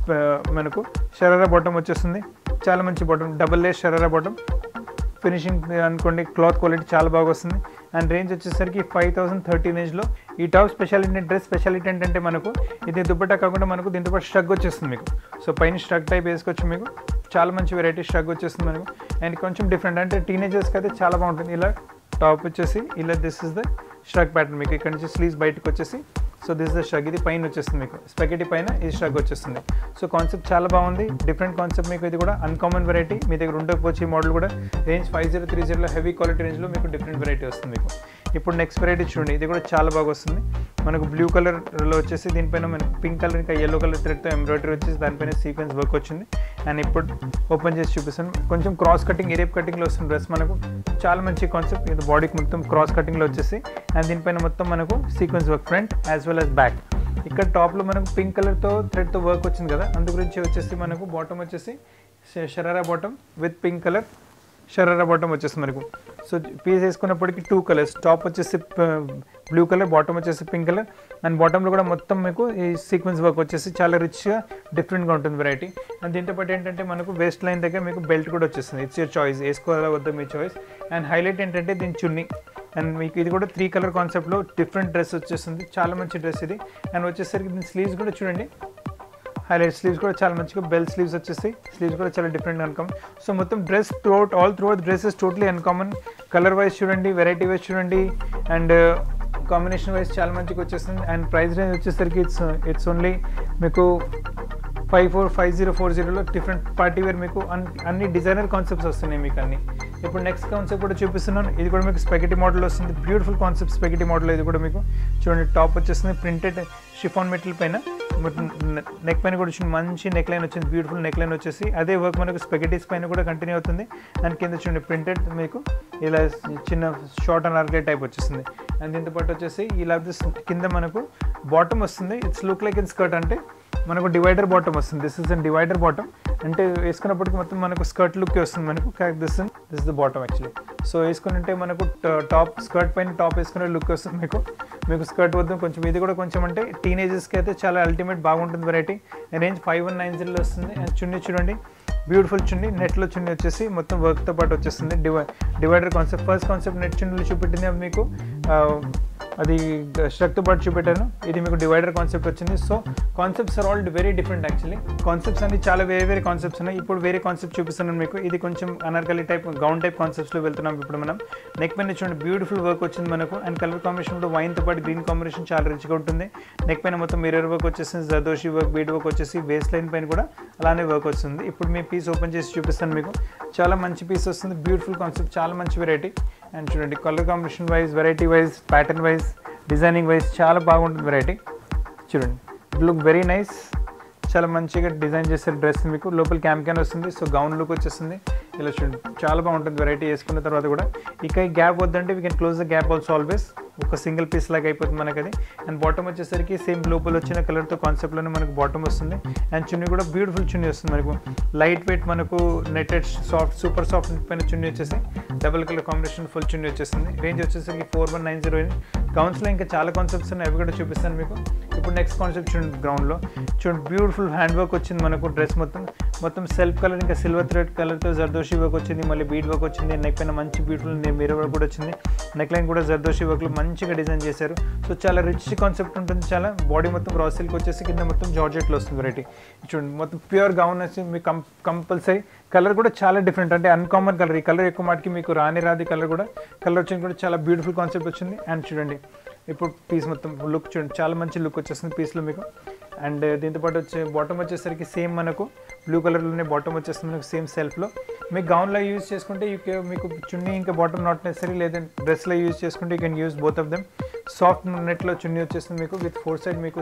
మనకు షరారా బాటమ్ వచ్చేస్తుంది చాలా మంచి bottom double lace sharara bottom finishing అనుకోండి క్లాత్ క్వాలిటీ చాలా బాగా వస్తుంది అండ్ రేంజ్ వచ్చేసరికి ఫైవ్ థౌసండ్ థర్టీ రేంజ్లో ఈ టాప్ స్పెషాలిటీ డ్రెస్ స్పెషాలిటీ ఏంటంటే మనకు ఇది దుప్పట్టా కాకుండా మనకు దీంతో పాటు స్ట్రగ్ వచ్చేస్తుంది మీకు సో పైన స్ట్రగ్ టైప్ వేసుకోవచ్చు మీకు చాలా మంచి వెరైటీ స్ట్రగ్ వచ్చేస్తుంది మనకు అండ్ కొంచెం డిఫరెంట్ అంటే టీనేజర్స్కి అయితే చాలా బాగుంటుంది ఇలా టాప్ వచ్చేసి ఇలా this is the struck pattern మీకు ఇక్కడ నుంచి స్లీవ్స్ బయటకు వచ్చేసి సో దిస్ ద స్ట్రగ్ ఇది పైన వచ్చేస్తుంది మీకు స్పెగటీ పైన ఈ స్ట్రగ్ వచ్చేస్తుంది సో కాన్సెప్ట్ చాలా బాగుంది డిఫరెంట్ కాన్సెప్ట్ మీకు ఇది కూడా అన్కామన్ వెరైటీ మీ దగ్గర ఉండకపోవచ్చు ఈ మోడల్ కూడా రేంజ్ ఫైవ్ జీరో త్రీ జీరోలో హెవీ క్వాలిటీ రేంజ్లో మీకు డిఫరెంట్ వెరైటీ వస్తుంది మీకు ఇప్పుడు నెక్స్ట్ వెరైటీ చూడండి ఇది కూడా చాలా బాగా వస్తుంది మనకు బ్లూ కలర్లో వచ్చేసి దీనిపైన మనకు పింక్ కలర్ ఇంకా ఎల్లో కలర్ థ్రెడ్తో ఎంబ్రాయిడరీ వచ్చేసి దానిపైన సీక్వెన్స్ వర్క్ వచ్చింది అండ్ ఇప్పుడు ఓపెన్ చేసి చూపిస్తాను కొంచెం క్రాస్ కటింగ్ ఏరేప్ కటింగ్లో వస్తుంది డ్రెస్ మనకు చాలా మంచి కాన్సెప్ట్ ఇది బాడీకి మొత్తం క్రాస్ కటింగ్లో వచ్చేసి అండ్ దీనిపైన మొత్తం మనకు sequence work front as well as back ఇక్కడ టాప్లో మనకు పింక్ కలర్తో థ్రెడ్తో వర్క్ వచ్చింది కదా అందు గురించి వచ్చేసి మనకు బాటమ్ వచ్చేసి ష- sharara bottom with pink colour sharara bottom వచ్చేసి మనకు సో పీస్ వేసుకున్నప్పటికీ టూ కలర్స్ టాప్ వచ్చేసి బ్లూ కలర్ బాటమ్ వచ్చేసి పింక్ కలర్ అండ్ బాటంలో కూడా మొత్తం మీకు ఈ సీక్వెన్స్ వర్క్ వచ్చేసి చాలా రిచ్గా డిఫరెంట్గా ఉంటుంది వెరైటీ అండ్ దీంతో పాటు ఏంటంటే మనకు వేస్ట్ లైన్ దగ్గర మీకు బెల్ట్ కూడా వచ్చేస్తుంది ఇట్స్ యూర్ చాయిస్ వేసుకోవాలా వద్దా మీ చాయిస్ అండ్ హైలైట్ ఏంటంటే దీని చున్నీ అండ్ మీకు ఇది కూడా త్రీ కలర్ కాన్సెప్ట్లో డిఫరెంట్ డ్రెస్ వచ్చేస్తుంది చాలా మంచి డ్రెస్ ఇది అండ్ వచ్చేసరికి దీని స్లీవ్స్ కూడా చూడండి హైలైట్ స్లీవ్స్ కూడా చాలా మంచిగా బెల్ స్లీవ్స్ వచ్చేసి స్లీవ్స్ కూడా చాలా డిఫరెంట్ అన్కామన్ సో మొత్తం dress throughout all throughout dress is totally uncommon colour wise చూడండి వెరైటీ వైజ్ చూడండి అండ్ కాంబినేషన్ వైజ్ చాలా మంచిగా వచ్చేస్తుంది అండ్ ప్రైస్ రేంజ్ వచ్చేసరికి ఇట్స్ ఇట్స్ ఓన్లీ మీకు five four five zero four జీరోలో డిఫరెంట్ పార్టీ వేర్ మీకు అన్- అన్ని డిజైనర్ కాన్సెప్ట్స్ వస్తున్నాయి మీకు అన్ని ఇప్పుడు నెక్స్ట్ కాన్సెప్ట్ కూడా చూపిస్తున్నాను ఇది కూడా మీకు స్పెగటీ మోడల్ వస్తుంది బ్యూటిఫుల్ కాన్సెప్ట్ స్పెగటీ మోడల్ ఇది కూడా మీకు చూడండి టాప్ వచ్చేస్తుంది ప్రింటెడ్ షిఫాన్ మెటీరియల్ పైన నెక్ పైన కూడా వచ్చింది మంచి నెక్ లైన్ వచ్చింది బ్యూటిఫుల్ నెక్ లైన్ వచ్చేసి అదే వర్క్ మనకు స్పెగటీస్ పైన కూడా కంటిన్యూ అవుతుంది అండ్ కింద చూడండి ప్రింటెడ్ మీకు ఇలా చిన్న షార్ట్ అండ్ ఆర్గేట్ టైప్ వచ్చేస్తుంది అండ్ దీంతో పాటు వచ్చేసి ఇలా దిస్ కింద మనకు బాటమ్ వస్తుంది it's look like in skirt అంటే మనకు డివైడర్ బాటమ్ వస్తుంది this is an divider bottom అంటే వేసుకున్నప్పటికి మొత్తం మనకు స్కర్ట్ లుక్ వస్తుంది మనకు this this is the bottom actually so వేసుకుని ఉంటే మనకు టాప్ స్కర్ట్ పైన టాప్ వేసుకునే లుక్ వస్తుంది మీకు మీకు స్కర్ట్ వద్ద కొంచెం ఇది కూడా కొంచెం అంటే టీనేజర్స్కి అయితే చాలా అల్టిమేట్ బాగుంటుంది variety range five one nine జీరోలో వస్తుంది అండ్ చున్నీ చూడండి బ్యూటిఫుల్ చున్నీ నెట్లో చున్నీ వచ్చేసి మొత్తం వర్క్తో పాటు వచ్చేస్తుంది డివై divider concept first concept net చున్నీలు చూపెట్టింది అవి మీకు ఆ, అది స్ట్రక్తో పాటు చూపెట్టాను ఇది మీకు డివైడర్ కాన్సెప్ట్ వచ్చింది so concepts are all very different actually concepts అన్ని చాలా వేరే వేరే కాన్సెప్ట్స్ ఉన్నాయి ఇప్పుడు వేరే కాన్సెప్ట్ చూపిస్తున్నాను మీకు ఇది కొంచెం అనార్కలి టైప్ గౌన్ టైప్ కాన్సెప్ట్స్లో వెళ్తున్నాం ఇప్పుడు మనం నెక్ పైన చూడండి బ్యూటిఫుల్ వర్క్ వచ్చింది మనకు అండ్ కలర్ కాంబినేషన్ కూడా వైన్తో పాటు గ్రీన్ కాంబినేషన్ చాలా రిచ్గా ఉంటుంది నెక్ పైన మొత్తం మిర్రర్ వర్క్ వచ్చేసింది జదోషి వర్క్ బీడ్ వర్క్ వచ్చేసి వేస్ట్ లైన్ పైన కూడా అలానే వర్క్ వస్తుంది ఇప్పుడు మీ పీస్ ఓపెన్ చేసి చూపిస్తాను మీకు చాలా మంచి పీస్ వస్తుంది బ్యూటిఫుల్ కాన్సెప్ట్ చాలా మంచి వెరైటీ అండ్ చూడండి colour combination wise variety wise pattern wise designing wise చాలా బాగుంటుంది వెరైటీ చూడండి ఇట్ లుక్ వెరీ నైస్ చాలా మంచిగా డిజైన్ చేశారు డ్రెస్ మీకు లోపల క్యామ్ క్యాన్ వస్తుంది సో గౌన్ లుక్ వచ్చేస్తుంది ఇలా చూడండి చాలా బాగుంటుంది వెరైటీ వేసుకున్న తర్వాత కూడా ఇక ఈ గ్యాప్ వద్దంటే we can close the gap also always ఒక సింగిల్ పీస్ లాగా అయిపోతుంది మనకి అది అండ్ బాటమ్ వచ్చేసరికి సేమ్ లోపల వచ్చిన కలర్తో కాన్సెప్ట్లోనే మనకు బాటమ్ వస్తుంది అండ్ చున్నీ కూడా బ్యూటిఫుల్ చున్నీ వస్తుంది మనకు లైట్ వెయిట్ మనకు నెట్టెడ్ సాఫ్ట్ సూపర్ సాఫ్ట్ పైన చున్నీ వచ్చేసి double colour combination full chunni వచ్చేసింది రేంజ్ వచ్చేసరికి ఫోర్ వన్ నైన్ జీరో గౌన్స్లో ఇంకా చాలా కాన్సెప్ట్స్ ఉన్నాయి అవి కూడా చూపిస్తాను మీకు ఇప్పుడు నెక్స్ట్ కాన్సెప్ట్ చూడండి గ్రౌండ్లో చూడండి బ్యూటిఫుల్ హ్యాండ్ వర్క్ వచ్చింది మనకు డ్రెస్ మొత్తం మొత్తం సెల్ఫ్ కలర్ ఇంకా సిల్వర్ థ్రెడ్ కలర్తో జర్దోషి వర్క్ వచ్చింది మళ్ళీ బీడ్ వర్క్ వచ్చింది నెక్ పైన మంచి బ్యూటిఫుల్ మిర్రర్ వర్క్ కూడా వచ్చింది నెక్ లైన్ కూడా జర్దోషి వర్క్లో మంచిగా డిజైన్ చేశారు సో చాలా రిచ్ కాన్సెప్ట్ ఉంటుంది చాలా బాడీ మొత్తం రా సిల్క్ వచ్చేసి కింద మొత్తం జార్జెట్లో వస్తుంది వెరైటీ చూడండి మొత్తం ప్యూర్ గౌన్ వచ్చి మీకు కం కంపల్సరీ కలర్ కూడా చాలా డిఫరెంట్ అంటే అన్కామన్ కలర్ ఈ కలర్ ఎక్కువ మాటికి మీకు రాని రాది కలర్ కూడా కలర్ వచ్చింది కూడా చాలా బ్యూటిఫుల్ కాన్సెప్ట్ వచ్చింది అండ్ చూడండి ఇప్పుడు పీస్ మొత్తం లుక్ చూడండి చాలా మంచి లుక్ వచ్చేస్తుంది పీస్లో మీకు అండ్ దీంతో పాటు వచ్చే బాటమ్ వచ్చేసరికి సేమ్ మనకు బ్లూ కలర్లోనే బాటమ్ వచ్చేస్తుంది మనకు సేమ్ సెల్ఫ్లో మీకు గౌన్లో యూజ్ చేసుకుంటే యూ కే మీకు చున్నీ ఇంకా బాటమ్ నాట్ నెసరీ లేదంటే డ్రెస్లో యూజ్ చేసుకుంటే you can use both of them soft నెట్లో చున్నీ వచ్చేస్తుంది మీకు విత్ ఫోర్ సైడ్ మీకు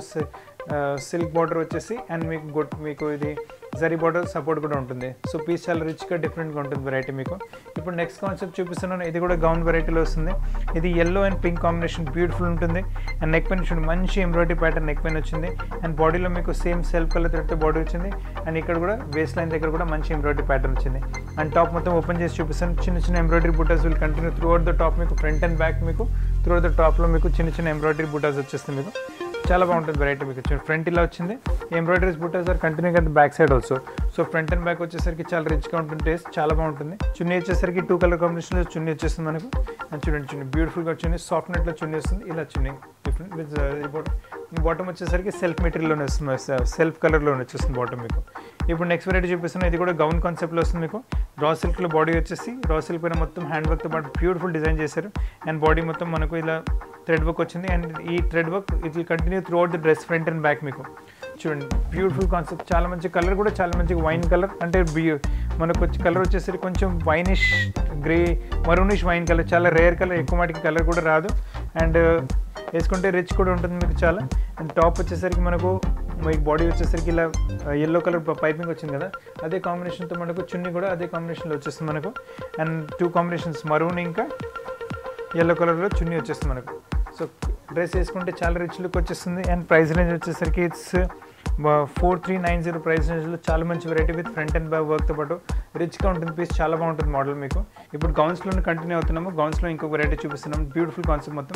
సిల్క్ బార్డర్ వచ్చేసి అండ్ మీకు గుడ్ మీకు ఇది జరీ బార్డర్ సపోర్ట్ కూడా ఉంటుంది సో పీస్ చాలా రిచ్గా డిఫరెంట్గా ఉంటుంది వెరైటీ మీకు ఇప్పుడు నెక్స్ట్ కాన్సెప్ట్ చూపిస్తున్నాను ఇది కూడా గౌన్ వెరైటీలో వస్తుంది ఇది yellow and pink combination beautiful ఉంటుంది అండ్ నెక్ పైన చూడండి మంచి ఎంబ్రాయిడరీ ప్యాటర్న్ నెక్ పైన వచ్చింది అండ్ బాడీలో మీకు సేమ్ సెల్ఫ్ కలర్ థ్రెడ్తో బాడీ వచ్చింది అండ్ ఇక్కడ కూడా వేస్ట్ లైన్ దగ్గర కూడా మంచి ఎంబ్రాయిడరీ ప్యాటర్న్ వచ్చింది అండ్ టాప్ మొత్తం ఓపెన్ చేసి చూపిస్తాను చిన్న చిన్న ఎంబ్రాయిడరీ బుటాస్ will continue throughout the top మీకు ఫ్రంట్ అండ్ బ్యాక్ మీకు త్రూ అవుట్ ద టాప్లో మీకు చిన్న చిన్న ఎంబ్రాయిడరీ బుటాస్ వచ్చేస్తుంది మీకు చాలా బాగుంటుంది వెరైటీ మీకు చూడండి ఫ్రంట్ ఇలా వచ్చింది ఎంబ్రాయిడరీస్ బుటాస్ are continue at back side also so front and back వచ్చేసరికి చాలా రిచ్గా ఉంటుంది టేస్ట్ చాలా బాగుంటుంది చున్నీ వచ్చేసరికి టూ కలర్ కాంబినేషన్లో చున్నీ వచ్చేస్తుంది మనకు అండ్ చూడండి చున్నీ బ్యూటిఫుల్గా వచ్చింది సాఫ్ట్ నెట్లో చున్నీ వస్తుంది ఇలా చున్నీ డిఫరెంట్ విత్ బాటమ్ వచ్చేసరికి సెల్ఫ్ మెటీరియల్లోనే వస్తుంది సెల్ఫ్ కలర్లోనే వచ్చేస్తుంది బాటమ్ మీకు ఇప్పుడు నెక్స్ట్ వెరైటీ చూపిస్తున్నాను ఇది కూడా గౌన్ కాన్సెప్ట్లో వస్తుంది మీకు రా సిల్క్లో బాడీ వచ్చేసి రా సిల్క్ పైన మొత్తం హ్యాండ్ వర్క్తో పాటు బ్యూటిఫుల్ డిజైన్ చేశారు అండ్ బాడీ మొత్తం మనకు ఇలా థ్రెడ్ వర్క్ వచ్చింది అండ్ ఈ thread work it will continue throughout the dress front and back మీకు చూడండి బ్యూటిఫుల్ కాన్సెప్ట్ చాలా మంచి కలర్ కూడా చాలా మంచి వైన్ కలర్ అంటే బ్యూ మనకు వచ్చి కలర్ వచ్చేసరికి కొంచెం winish grey maroonish wine colour చాలా రేర్ కలర్ ఎక్కువ మాటికి కలర్ కూడా రాదు అండ్ వేసుకుంటే రిచ్ కూడా ఉంటుంది మీకు చాలా అండ్ టాప్ వచ్చేసరికి మనకు మీకు బాడీ వచ్చేసరికి ఇలా ఎల్లో కలర్ పైపింగ్ వచ్చింది కదా అదే కాంబినేషన్తో మనకు చున్నీ కూడా అదే కాంబినేషన్లో వచ్చేస్తుంది మనకు అండ్ టూ కాంబినేషన్స్ మరూన్ ఇంకా ఎల్లో కలర్లో చున్నీ వచ్చేస్తుంది మనకు సో డ్రెస్ వేసుకుంటే చాలా రిచ్ లుక్ వచ్చేస్తుంది అండ్ ప్రైస్ రేంజ్ వచ్చేసరికి it's four three nine zero price రేంజ్లో చాలా మంచి variety with front and back వర్క్తో పాటు రిచ్గా ఉంటుంది పీస్ చాలా బాగుంటుంది మోడల్ మీకు ఇప్పుడు గౌన్స్లోనే కంటిన్యూ అవుతున్నాము గౌన్స్లో ఇంకొక వెరైటీ చూపిస్తున్నాము బ్యూటిఫుల్ కాన్సెప్ట్ మొత్తం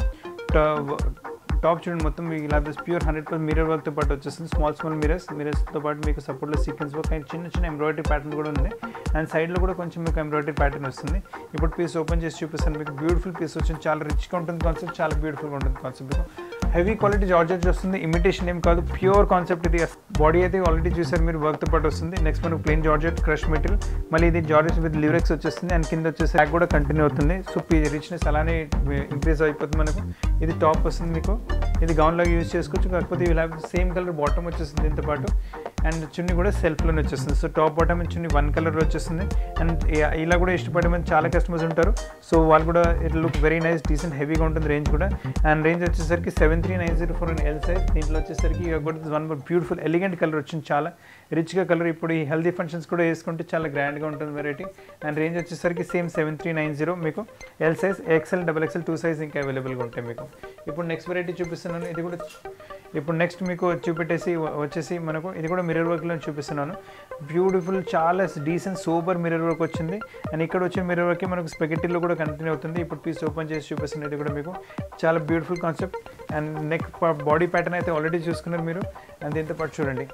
టాప్ చూడండి మొత్తం మీకు ఇలా ప్యూర్ హండ్రెడ్ పర్సెంట్ మిరర్ వర్క్తో పాటు వచ్చేస్తుంది స్మాల్ స్మాల్ మిరర్స్ మిరర్స్తో పాటు మీకు సపోర్ట్లో సీక్వెన్స్ వర్క్ అండ్ చిన్న చిన్న ఎంబ్రాయిడరీ ప్యాటర్న్ కూడా ఉంది అండ్ సైడ్లో కూడా కొంచెం మీకు ఎంబ్రాయిడరీ ప్యాటర్న్ వస్తుంది ఇప్పుడు పీస్ ఓపెన్ చేసి చూపిస్తాను మీకు బ్యూటిఫుల్ పీస్ వచ్చింది చాలా రిచ్గా ఉంటుంది కాన్సెప్ట్ చాలా బ్యూటిఫుల్గా ఉంటుంది కాన్సెప్ట్ మీకు హెవీ క్వాలిటీ జార్జెట్ వస్తుంది ఇమిటేషన్ ఏం కాదు ప్యూర్ కాన్సెప్ట్ ఇది బాడీ అయితే ఆల్రెడీ చూసారు మీరు వర్క్తో పాటు వస్తుంది నెక్స్ట్ మనకు ప్లెయిన్ జార్జెట్ క్రష్ మెటీరియల్ మళ్ళీ ఇది జార్జెట్ విత్ లివరెక్స్ వచ్చేస్తుంది అండ్ కింద వచ్చేసి బ్యాక్ కూడా కంటిన్యూ అవుతుంది సో రిచ్నెస్ అలానే ఇంక్రీజ్ అయిపోతుంది మనకు ఇది టాప్ వస్తుంది మీకు ఇది గౌన్ లాగా యూజ్ చేసుకోవచ్చు కాకపోతే ఇలా సేమ్ కలర్ బాటమ్ వచ్చేస్తుంది దీంతో పాటు అండ్ చున్నీ కూడా సెల్ఫ్లోనే వచ్చేస్తుంది so top bottom and chunni one colour వచ్చేస్తుంది అండ్ ఇలా కూడా ఇష్టపడే మంది చాలా కస్టమర్స్ ఉంటారు సో వాళ్ళు కూడా it look very nice decent హెవీగా ఉంటుంది రేంజ్ కూడా అండ్ రేంజ్ వచ్చేసరికి seven three nine zero four and L size దీంట్లో వచ్చేసరికి వన్ బ్యూటిఫుల్ ఎలిగెంట్ కలర్ వచ్చింది చాలా రిచ్గా కలర్ ఇప్పుడు ఈ హెల్దీ ఫంక్షన్స్ కూడా వేసుకుంటే చాలా గ్రాండ్గా ఉంటుంది వెరైటీ అండ్ రేంజ్ వచ్చేసరికి same seven three nine zero మీకు L size XL double XL two size ఇంకా అవైలబుల్గా ఉంటాయి మీకు ఇప్పుడు నెక్స్ట్ వెరైటీ చూపిస్తున్నాను ఇది కూడా ఇప్పుడు నెక్స్ట్ మీకు చూపెట్టేసి వచ్చేసి మనకు ఇది కూడా మిర్రర్ వర్క్లో చూపిస్తున్నాను బ్యూటిఫుల్ చాలా డీసెంట్ సూపర్ మిర్రర్ వర్క్ వచ్చింది అండ్ ఇక్కడ వచ్చే మిర్రర్ వర్క్ మనకు స్పెగెటీలో కూడా కంటిన్యూ అవుతుంది ఇప్పుడు పీస్ ఓపెన్ చేసి చూపిస్తున్నాను ఇది కూడా మీకు చాలా beautiful concept and neck body pattern అయితే ఆల్రెడీ చూసుకున్నారు మీరు అండ్ దీంతో పాటు చూడండి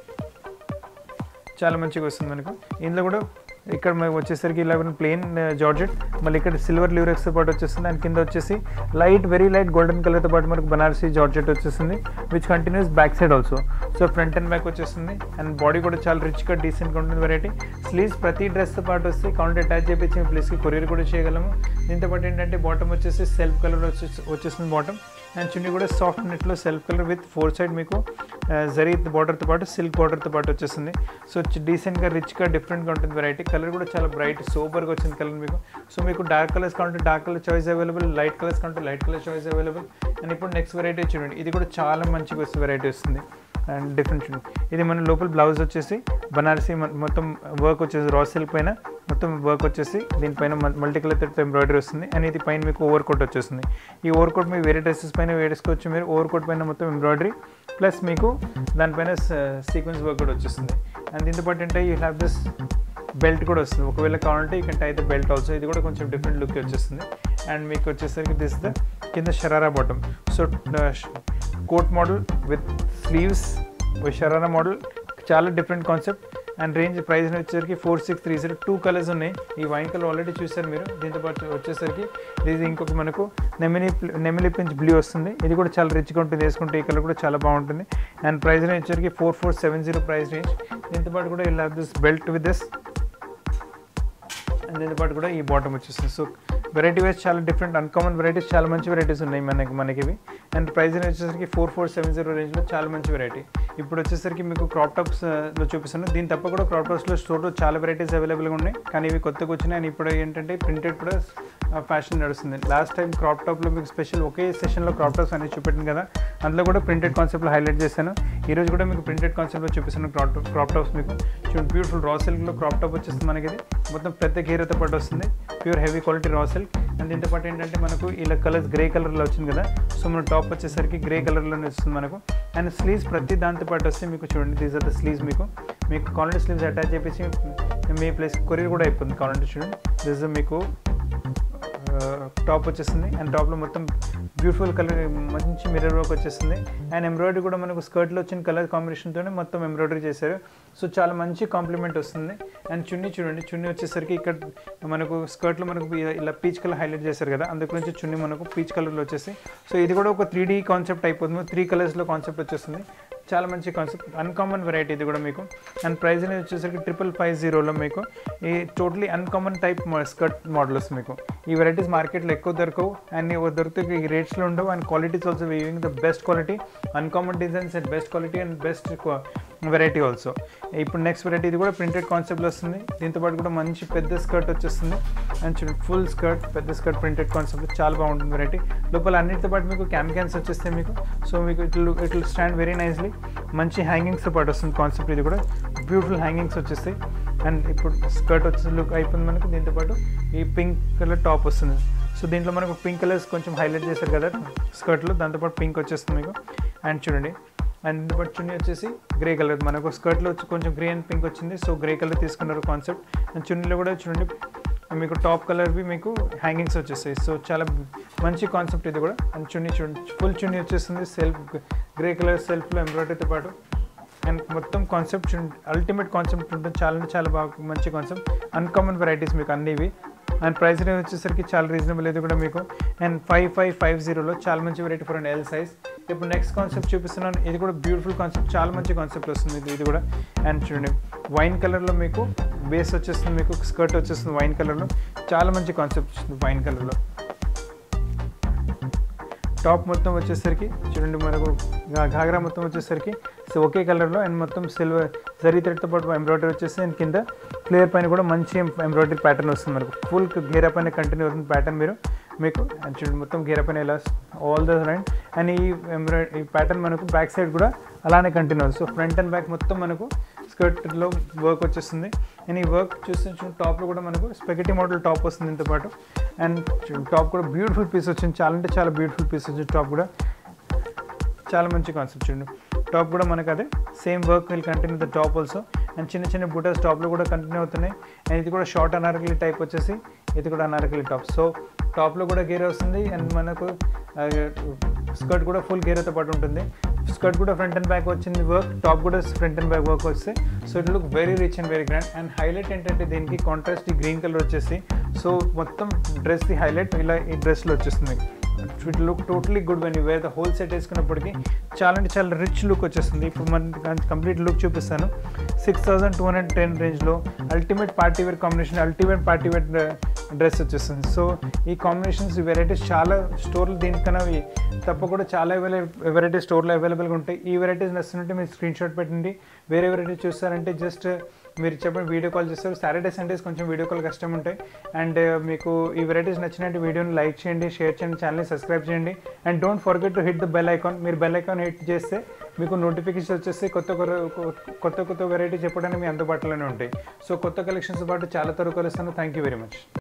చాలా మంచిగా వస్తుంది మనకు ఇందులో కూడా ఇక్కడ మనకు వచ్చేసరికి ఇలా ప్లెయిన్ జార్జెట్ మళ్ళీ ఇక్కడ సిల్వర్ లివరెక్స్తో పాటు వచ్చేస్తుంది అండ్ కింద వచ్చేసి లైట్ వెరీ లైట్ గోల్డెన్ కలర్తో పాటు మనకు బనారసీ జార్జెట్ వచ్చేస్తుంది which continues back side also so front and back వచ్చేస్తుంది అండ్ బాడీ కూడా చాలా రిచ్గా డీసెంట్గా ఉంటుంది వెరైటీ స్లీవ్స్ ప్రతి డ్రెస్తో పాటు వస్తే కౌంట్ అటాచ్ చేయించి ప్లేస్కి కొరియర్ కూడా చేయగలము దీంతో పాటు ఏంటంటే బాటమ్ వచ్చేసి సెల్ఫ్ కలర్ వచ్చే వచ్చేస్తుంది బాటమ్ అండ్ చున్నీ కూడా సాఫ్ట్ నెట్లో self colour with four side మీకు జరీ బార్డర్తో పాటు సిల్క్ బార్డర్తో పాటు వచ్చేస్తుంది సో డీసెంట్గా రిచ్గా డిఫరెంట్గా ఉంటుంది వెరైటీ కలర్ కూడా చాలా బ్రైట్ సూపర్గా వచ్చింది కలర్ మీకు సో మీకు డార్క్ కలర్స్ కావాలంటే dark colour choice available light colours కావాలంటే light colour choice available and ఇప్పుడు నెక్స్ట్ వెరైటీ చూడండి ఇది కూడా చాలా మంచిగా వస్తుంది వెరైటీ వస్తుంది అండ్ డిఫరెంట్ చూడండి ఇది మన లోపల బ్లౌజ్ వచ్చేసి బనారసీ మొత్తం వర్క్ వచ్చేసి రా సిల్క్ పైన మొత్తం వర్క్ వచ్చేసి దీనిపైన మల్టీ కలర్ ఎంబ్రాయిడరీ వస్తుంది అండ్ ఇది పైన మీకు ఓవర్ కోట్ వచ్చేస్తుంది ఈ ఓవర్ కోట్ మీరు వేరే డ్రెస్సెస్ పైన వేసుకోవచ్చు మీరు ఓవర్ కోట్ పైన మొత్తం ఎంబ్రాయిడరీ ప్లస్ మీకు దానిపైన సీక్వెన్స్ వర్క్ కూడా వచ్చేస్తుంది అండ్ దీంతో పాటు ఏంటంటే యూ హ్యావ్ దిస్ బెల్ట్ కూడా వస్తుంది ఒకవేళ కావాలంటే ఈ కంటే అయితే బెల్ట్ ఆల్సో ఇది కూడా కొంచెం డిఫరెంట్ లుక్ వచ్చేస్తుంది అండ్ మీకు వచ్చేసరికి దిస్ ద కింద sharara bottom so coat model with sleeves sharara model చాలా different concept and range price వచ్చేసరికి four six three zero two colours ఉన్నాయి ఈ వైన్ కలర్ ఆల్రెడీ చూసారు మీరు దీంతో పాటు వచ్చేసరికి ఇది ఇంకొక మనకు నెమిలి నెమిలి పించ్ బ్లూ వస్తుంది ఇది కూడా చాలా రిచ్గా ఉంటుంది వేసుకుంటే ఈ కలర్ కూడా చాలా బాగుంటుంది అండ్ ప్రైస్ రేంజ్ వచ్చేసరికి four four seven zero price range దీంతో పాటు కూడా ఇలా this belt with this and దీంతో పాటు కూడా ఈ బాటమ్ వచ్చేస్తుంది సో వెరైటీ వైజ్ చాలా డిఫరెంట్ అన్కామన్ వెరైటీస్ చాలా మంచి వెరైటీస్ ఉన్నాయి మనకి మనకి ఇవి అండ్ ప్రైస్ వచ్చేసరికి ఫోర్ ఫోర్ సెవెన్ జీరో రేంజ్లో చాలా మంచి వెరైటీ ఇప్పుడు వచ్చేసరికి మీకు క్రాప్ టాప్స్లో చూపిస్తాను దీని తప్ప కూడా క్రాప్ టాప్స్లో స్టోర్లో చాలా వెరైటీస్ అవైలబుల్గా ఉన్నాయి కానీ ఇవి కొత్తగా వచ్చినాయి అండ్ ఇప్పుడు ఏంటంటే ప్రింటెడ్ కూడా ఫ్యాషన్ నడుస్తుంది లాస్ట్ టైం క్రాప్ టాప్లో మీకు స్పెషల్ ఒకే సెషన్లో క్రాప్ టాప్స్ అనేది చూపెట్టింది కదా అందులో కూడా ప్రింటెడ్ కాన్సెప్ట్లో హైలైట్ చేశాను ఈరోజు కూడా మీకు ప్రింటెడ్ కాన్సెప్ట్లో చూపిస్తాను క్రాప్ క్రాప్ టాప్స్ మీకు చూడండి బ్యూటిఫుల్ రా సిల్క్లో క్రాప్ టాప్ వచ్చేస్తుంది మనకి ఇది మొత్తం పెద్ద గేరతో పాటు వస్తుంది pure heavy quality raw silk and దీంతో పాటు ఏంటంటే మనకు ఇలా కలర్స్ గ్రే కలర్లో వచ్చింది కదా సో మన టాప్ వచ్చేసరికి గ్రే కలర్లోనే వస్తుంది మనకు అండ్ స్లీవ్స్ ప్రతి దాంతో పాటు వస్తే మీకు చూడండి దీస్ ఆర్ ద స్లీవ్స్ మీకు మీకు క్వాలిటీ స్లీవ్స్ అటాచ్ చేపించి మీ ప్లేస్ కొరియర్ కూడా అయిపోతుంది క్వాలిటీ చూడండి దిస్ మీకు టాప్ వచ్చేస్తుంది అండ్ టాప్లో మొత్తం బ్యూటిఫుల్ కలర్ మంచి మిర్రర్ వర్క్ వచ్చేస్తుంది అండ్ ఎంబ్రాయిడరీ కూడా మనకు స్కర్ట్లో వచ్చిన కలర్ కాంబినేషన్తోనే మొత్తం ఎంబ్రాయిడరీ చేశారు సో చాలా మంచి కాంప్లిమెంట్ వస్తుంది అండ్ చున్నీ చూడండి చున్నీ వచ్చేసరికి ఇక్కడ మనకు స్కర్ట్లో మనకు ఇలా పీచ్ కలర్ హైలైట్ చేశారు కదా అందుకు నుంచి చున్నీ మనకు పీచ్ కలర్లో వచ్చేసి సో ఇది కూడా ఒక త్రీ డీ కాన్సెప్ట్ అయిపోతుంది త్రీ కలర్స్లో కాన్సెప్ట్ వచ్చేస్తుంది చాలా మంచి కాన్సెప్ట్ అన్కామన్ వెరైటీ ఇది కూడా మీకు అండ్ ప్రైస్ అనేది వచ్చేసరికి ట్రిపుల్ ఫైవ్ జీరోలో మీకు ఈ totally uncommon type skirt models మీకు ఈ వెరైటీస్ మార్కెట్లో ఎక్కువ దొరకవు అండ్ దొరికితే ఈ రేట్స్లో ఉండవు and qualities also weaving the best quality uncommon designs and best quality and best variety also ఇప్పుడు నెక్స్ట్ వెరైటీ ఇది కూడా ప్రింటెడ్ కాన్సెప్ట్లో వస్తుంది దీంతో పాటు కూడా మంచి పెద్ద స్కర్ట్ వచ్చేస్తుంది అండ్ చూడండి ఫుల్ స్కర్ట్ పెద్ద స్కర్ట్ ప్రింటెడ్ కాన్సెప్ట్ చాలా బాగుంటుంది వెరైటీ లోపల అన్నిటితో పాటు మీకు క్యాన్ క్యాన్స్ వచ్చేస్తాయి మీకు సో మీకు ఇట్లు ఇట్లు స్టాండ్ వెరీ నైస్లీ మంచి హ్యాంగింగ్స్తో పాటు వస్తుంది కాన్సెప్ట్ ఇది కూడా బ్యూటిఫుల్ హ్యాంగింగ్స్ వచ్చేస్తాయి అండ్ ఇప్పుడు స్కర్ట్ వచ్చేసి లుక్ అయిపోయింది మనకు దీంతో పాటు ఈ పింక్ కలర్ టాప్ వస్తుంది సో దీంట్లో మనకు పింక్ కలర్స్ కొంచెం హైలైట్ చేశారు కదా స్కర్ట్లో దాంతోపాటు పింక్ వచ్చేస్తుంది మీకు అండ్ చూడండి అండ్ దీంతో చున్నీ వచ్చేసి గ్రే కలర్ మనకు స్కర్ట్లో వచ్చి కొంచెం గ్రే అండ్ పింక్ వచ్చింది సో గ్రే కలర్ తీసుకున్నారు కాన్సెప్ట్ అండ్ చున్నీలో కూడా చూడండి మీకు టాప్ కలర్వి మీకు హ్యాంగింగ్స్ వచ్చేస్తాయి సో చాలా మంచి కాన్సెప్ట్ ఇది కూడా అండ్ చున్నీ చూడండి ఫుల్ చున్నీ వచ్చేస్తుంది సెల్ఫ్ గ్రే కలర్ సెల్ఫ్లో ఎంబ్రాయిడరీతో పాటు అండ్ మొత్తం కాన్సెప్ట్ చూడండి అల్టిమేట్ కాన్సెప్ట్ ఉంటుంది చాలా అంటే చాలా బాగా మంచి కాన్సెప్ట్ అన్కామన్ వెరైటీస్ మీకు అన్ని ఇవి అండ్ ప్రైస్ రేంజ్ వచ్చేసరికి చాలా రీజనబుల్ ఇది కూడా మీకు అండ్ ఫైవ్ ఫైవ్ ఫైవ్ జీరోలో చాలా మంచి variety for and L size ఇప్పుడు నెక్స్ట్ కాన్సెప్ట్ చూపిస్తున్నాను ఇది కూడా బ్యూటిఫుల్ కాన్సెప్ట్ చాలా మంచి కాన్సెప్ట్ వస్తుంది ఇది ఇది కూడా అండ్ చూడండి వైన్ కలర్లో మీకు బేస్ వచ్చేస్తుంది మీకు స్కర్ట్ వచ్చేస్తుంది వైన్ కలర్లో చాలా మంచి కాన్సెప్ట్ వస్తుంది వైన్ కలర్లో టాప్ మొత్తం వచ్చేసరికి చూడండి మనకు గా- ఘాగ్రా మొత్తం వచ్చేసరికి సో ఒకే కలర్లో అండ్ మొత్తం సిల్వర్ జరీ థ్రెడ్తో పాటు ఎంబ్రాయిడరీ వచ్చేసి అండ్ కింద ఫ్లేయర్ పైన కూడా మంచి ఎంబ్రాయిడరీ ప్యాటర్న్ వస్తుంది మనకు ఫుల్ గేరా పైన కంటిన్యూ అవుతుంది ప్యాటర్న్ మీరు మీకు అండ్ చూడండి మొత్తం గేరా పైన ఇలా ఆల్ ద లైన్ అండ్ ఈ ఎంబ్రాయిడరీ ఈ ప్యాటర్న్ మనకు బ్యాక్ సైడ్ కూడా అలానే కంటిన్యూ అవుతుంది సో ఫ్రంట్ అండ్ బ్యాక్ మొత్తం మనకు స్కర్ట్లో వర్క్ వచ్చేస్తుంది అండ్ ఈ వర్క్ చూస్తే చూడండి టాప్లో కూడా మనకు స్పెగటీ మోడల్ టాప్ వస్తుంది దీంతో పాటు అండ్ టాప్ కూడా బ్యూటిఫుల్ పీస్ వచ్చింది చాలా అంటే చాలా బ్యూటిఫుల్ పీస్ వచ్చింది టాప్ కూడా చాలా మంచి కాన్సెప్ట్ చూడండి టాప్ కూడా మనకు అదే same work will continue the top also and చిన్న చిన్న బూటర్స్ టాప్లో కూడా కంటిన్యూ అవుతున్నాయి అండ్ ఇది కూడా షార్ట్ అనార్కలి టైప్ వచ్చేసి ఇది కూడా అనార్కలి టాప్ సో టాప్లో కూడా గేర్ వస్తుంది అండ్ మనకు స్కర్ట్ కూడా ఫుల్ గేర్తో పాటు ఉంటుంది స్కర్ట్ కూడా ఫ్రంట్ అండ్ బ్యాక్ వచ్చింది వర్క్ టాప్ కూడా ఫ్రంట్ అండ్ బ్యాక్ వర్క్ వస్తే so it look very rich and very grand and highlight ఏంటంటే దీనికి కాంట్రాస్ట్ ఈ గ్రీన్ కలర్ వచ్చేసి సో మొత్తం డ్రెస్ది హైలైట్ ఇలా ఈ డ్రెస్లో వచ్చేస్తుంది it look totally good when you wear the whole set వేసుకున్నప్పటికీ చాలా అంటే చాలా రిచ్ లుక్ వచ్చేస్తుంది ఇప్పుడు మన కంప్లీట్ లుక్ చూపిస్తాను six thousand two hundred ten రేంజ్లో ultimate party wear combination ultimate party wear dress వచ్చేస్తుంది సో ఈ కాంబినేషన్స్ ఈ వెరైటీస్ చాలా స్టోర్లు దీనికన్నా ఇవి తప్పకుండా చాలా వెరైటీ స్టోర్లో అవైలబుల్గా ఉంటాయి ఈ వెరైటీస్ నచ్చినట్టు మీరు స్క్రీన్ షాట్ పెట్టండి వేరే వెరైటీ చూస్తారంటే జస్ట్ మీరు చెప్పండి వీడియో కాల్ చేస్తారు సాటర్డే సండేస్ కొంచెం వీడియో కాల్ కష్టం ఉంటాయి అండ్ మీకు ఈ వెరైటీస్ నచ్చినట్టు వీడియోని లైక్ చేయండి షేర్ చేయండి ఛానల్ని సబ్స్క్రైబ్ చేయండి and don't forget to hit the bell icon మీరు బెల్ ఐకాన్ హిట్ చేస్తే మీకు నోటిఫికేషన్ వచ్చేసి కొత్త కొత్త- కొత్త కొత్త వెరైటీ చెప్పడానికి మీ అందుబాటులోనే ఉంటాయి సో కొత్త కలెక్షన్స్ పాటు చాలా త్వరగా కలుస్తాను థ్యాంక్ యూ వెరీ మచ్